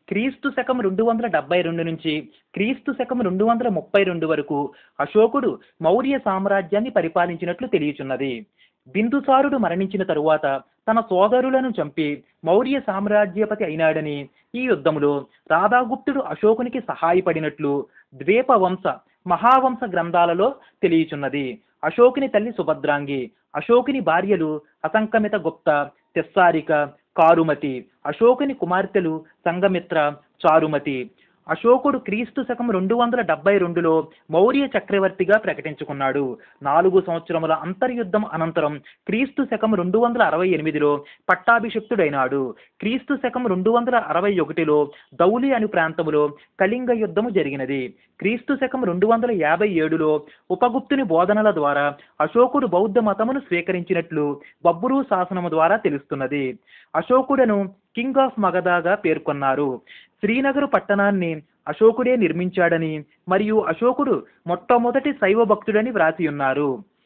క్రీస్తు శకం రెండు వందల డెబ్బై రెండు నుంచి క్రీస్తు శకం రెండు వందల ముప్పై రెండు వరకు అశోకుడు మౌర్య సామ్రాజ్యాన్ని పరిపాలించినట్లు తెలియచున్నది బిందుసారుడు మరణించిన తరువాత తన సోదరులను చంపి మౌర్య సామ్రాజ్యపతి అయినాడని ఈ యుద్ధములో రాధాగుప్తుడు అశోకునికి సహాయపడినట్లు ద్వీప వంశ మహావంశ గ్రంథాలలో తెలియచున్నది అశోకుని తల్లి సుభద్రాంగి అశోకుని భార్యలు అసంకమిత గుప్త తెస్సారిక కారుమతి అశోకుని కుమార్తెలు సంగమిత్ర చారుమతి అశోకుడు క్రీస్తు శకం రెండు వందల డెబ్బై రెండులో మౌర్య చక్రవర్తిగా ప్రకటించుకున్నాడు నాలుగు సంవత్సరముల అంతర్యుద్ధం అనంతరం క్రీస్తు శకం రెండు వందల అరవై ఎనిమిదిలో పట్టాభిషిక్తుడైనాడు క్రీస్తు శకం రెండు వందల అరవై ఒకటిలో దౌలి అను ప్రాంతములో కళింగ యుద్ధము జరిగినది క్రీస్తు శకం రెండు వందల యాభై ఏడులో ఉపగుప్తుని బోధనల ద్వారా అశోకుడు బౌద్ధ మతమును స్వీకరించినట్లు బబ్బురు శాసనము ద్వారా తెలుస్తున్నది అశోకుడను కింగ్ ఆఫ్ మగధాగా పేర్కొన్నారు శ్రీనగరు పట్టణాన్ని అశోకుడే నిర్మించాడని మరియు అశోకుడు మొట్టమొదటి శైవ భక్తుడని వ్రాసి ఉన్నారు